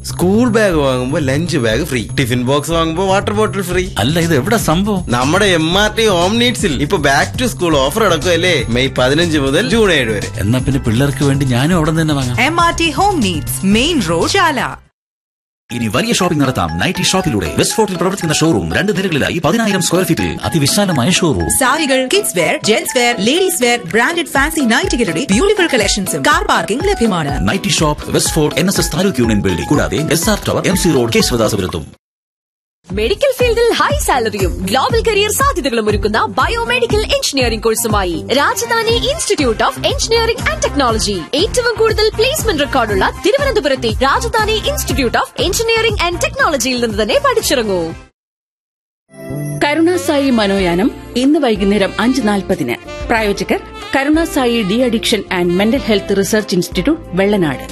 School bag വാങ്ങുമ്പോ lunch bag free tiffin box വാങ്ങുമ്പോ water bottle free അല്ല ഇത് എവിടെ സംഭവം നമ്മുടെ എം ആർ ടി ഹോം നീഡ്സിൽ ഇപ്പൊ ബാക്ക് ടു സ്കൂൾ ഓഫർ അടക്കമല്ലേ മെയ് പതിനഞ്ച് മുതൽ ജൂൺ ഏഴ് വരെ എന്നാ പിന്നെ പിള്ളേർക്ക് വേണ്ടി ഞാനും അവിടെ നിന്ന് തന്നെ വാങ്ങാം M R T home needs main road Chala ഇനി വലിയ ഷോപ്പിംഗ് നടത്താം നൈറ്റി ഷോപ്പിലൂടെ വെസ്റ്റ് ഫോർട്ടിൽ പ്രവർത്തിക്കുന്ന ഷോറൂം രണ്ട് നിലകളിലായി പതിനായിരം സ്ക്വയർ ഫീറ്റിൽ അതിവിശാലമായ ഷോറൂം സാരികൾ kids wear gents wear ladies wear branded fancy നൈറ്റുകളുടെ ബ്യൂട്ടിഫുൾ കളക്ഷൻസും കാർ പാർക്കിംഗ് ലഭ്യമാണ് nightie shop West Fort N S S taluk union building കൂടാതെ S R tower M C road കേശവദാസപുരത്തും മെഡിക്കൽ ഫീൽഡിൽ ഹൈ സാലറിയും ഗ്ലോബൽ കരിയർ സാധ്യതകളും ഒരുക്കുന്ന ബയോമെഡിക്കൽ എഞ്ചിനീയറിംഗ് കോഴ്സുമായി Rajadhani institute of engineering and technology ഏറ്റവും കൂടുതൽ പ്ലേസ്മെന്റ് റെക്കോർഡുള്ള തിരുവനന്തപുരത്തെ Rajadhani institute of engineering and ടെക്നോളജിയിൽ നിന്ന് തന്നെ പഠിച്ചിറങ്ങൂ കരുണാസായി മനോയാനം ഇന്ന് വൈകുന്നേരം അഞ്ച് നാൽപ്പതിന് പ്രായോജകർ Karunasai de addiction and mental health research institute Vellanad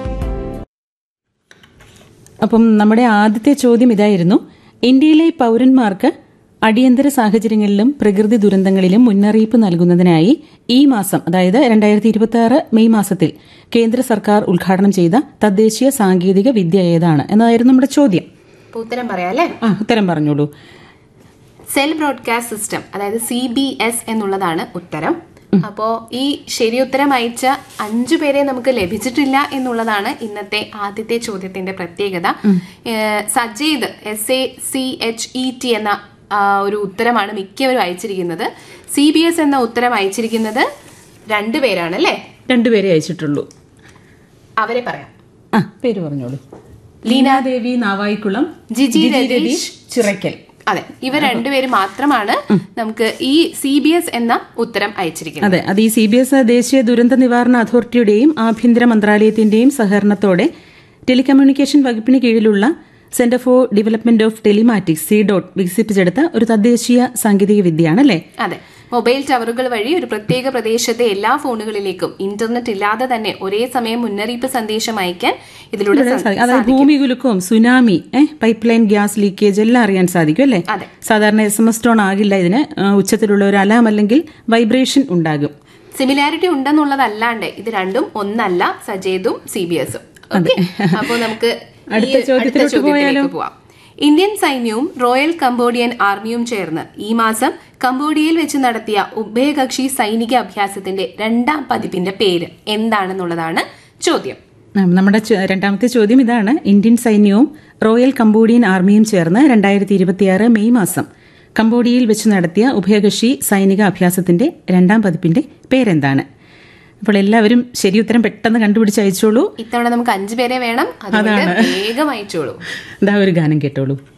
അപ്പം നമ്മുടെ ആദ്യത്തെ ചോദ്യം ഇതായിരുന്നു ഇന്ത്യയിലെ പൗരന്മാർക്ക് അടിയന്തര സാഹചര്യങ്ങളിലും പ്രകൃതി ദുരന്തങ്ങളിലും മുന്നറിയിപ്പ് നൽകുന്നതിനായി ഈ മാസം അതായത് രണ്ടായിരത്തി ഇരുപത്തി ആറ് മെയ് മാസത്തിൽ കേന്ദ്ര സർക്കാർ ഉദ്ഘാടനം ചെയ്ത തദ്ദേശീയ സാങ്കേതിക വിദ്യ ഏതാണ് എന്നതായിരുന്നു നമ്മുടെ ചോദ്യം അപ്പൊ ഉത്തരം പറയാം അല്ലേ ആ ഉത്തരം പറഞ്ഞോളൂ സെൽ ബ്രോഡ്കാസ്റ്റ് സിസ്റ്റം അതായത് സി ബി എസ് എന്നുള്ളതാണ് ഉത്തരം അപ്പോ ഈ ശരി ഉത്തരം അയച്ച അഞ്ചു പേരെ നമുക്ക് ലഭിച്ചിട്ടില്ല എന്നുള്ളതാണ് ഇന്നത്തെ ആദ്യത്തെ ചോദ്യത്തിന്റെ പ്രത്യേകത ഏഹ് Sajeed S A C H E T എന്ന ആ, ഒരു ഉത്തരമാണ് മിക്കവരും അയച്ചിരിക്കുന്നത് സി ബി എസ് എന്ന ഉത്തരം അയച്ചിരിക്കുന്നത് രണ്ടുപേരാണ് അല്ലേ രണ്ടുപേരെ അയച്ചിട്ടുള്ളൂ അവരെ പറയാം ആ പേര് പറഞ്ഞോളൂ ലീനാദേവി നാവായിക്കുളം ജിജി രതീഷ് ചിറയ്ക്കൽ അതെ ഇവർ രണ്ടുപേര് മാത്രമാണ് നമുക്ക് ഈ സി ബി എസ് എന്ന ഉത്തരം അയച്ചിരിക്കുന്നത് അതെ അത് ഈ സി ബി എസ് ദേശീയ ദുരന്ത നിവാരണ അതോറിറ്റിയുടെയും ആഭ്യന്തര മന്ത്രാലയത്തിന്റെയും സഹകരണത്തോടെ ടെലികമ്മ്യൂണിക്കേഷൻ വകുപ്പിന് കീഴിലുള്ള centre for development of telematics C dot വികസിപ്പിച്ചെടുത്ത ഒരു തദ്ദേശീയ സാങ്കേതിക വിദ്യയാണ് അല്ലേ അതെ മൊബൈൽ ടവറുകൾ വഴി ഒരു പ്രത്യേക പ്രദേശത്തെ എല്ലാ ഫോണുകളിലേക്കും ഇന്റർനെറ്റ് ഇല്ലാതെ തന്നെ ഒരേ സമയം മുന്നറിയിപ്പ് സന്ദേശം അയക്കാൻ ഇതിലൂടെ സ- അതായത് സാധിക്കും. ഭൂമി കുലുക്കവും സുനാമി ഏഹ് പൈപ്പ് ലൈൻ ഗ്യാസ് ലീക്കേജ് എല്ലാം അറിയാൻ സാധിക്കും അല്ലേ അതെ. സാധാരണ എസ് എം എസ് ടോൺ ആകില്ല ഇതിന് ആ, ഉച്ചത്തിലുള്ള ഒരു അലാം അല്ലെങ്കിൽ വൈബ്രേഷൻ ഉണ്ടാകും സിമിലാരിറ്റി ഉണ്ടെന്നുള്ളതല്ലാണ്ട് ഇത് രണ്ടും ഒന്നല്ല സജേതും സി ബി എസും അപ്പോൾ നമുക്ക് ഈ അടുത്ത ചോദ്യത്തിലോട്ട് ചോദ്യത്തിലേക്ക് പോവാം ഇന്ത്യൻ സൈന്യവും റോയൽ കംബോഡിയൻ ആർമിയും ചേർന്ന് ഈ മാസം കംബോഡിയയിൽ വെച്ച് നടത്തിയ ഉഭയകക്ഷി സൈനിക അഭ്യാസത്തിന്റെ രണ്ടാം പതിപ്പിന്റെ പേര് എന്താണെന്നുള്ളതാണ് ചോദ്യം ആ, നമ്മുടെ ചോ- രണ്ടാമത്തെ ചോദ്യം ഇതാണ് ഇന്ത്യൻ സൈന്യവും റോയൽ കംബോഡിയൻ ആർമിയും ചേർന്ന് രണ്ടായിരത്തി ഇരുപത്തിയാറ് മെയ് മാസം കംബോഡിയയിൽ വെച്ച് നടത്തിയ ഉഭയകക്ഷി സൈനിക അഭ്യാസത്തിന്റെ രണ്ടാം പതിപ്പിന്റെ പേരെന്താണ് അപ്പോൾ എല്ലാവരും ശരി ഉത്തരം പെട്ടെന്ന് കണ്ടുപിടിച്ച് അയച്ചോളൂ ഇത്തവണ നമുക്ക് അഞ്ചു പേരെ വേണം അതുകൊണ്ട് വേഗം അയച്ചോളൂ ഇതാ ഒരു ഗാനം കേട്ടോളൂ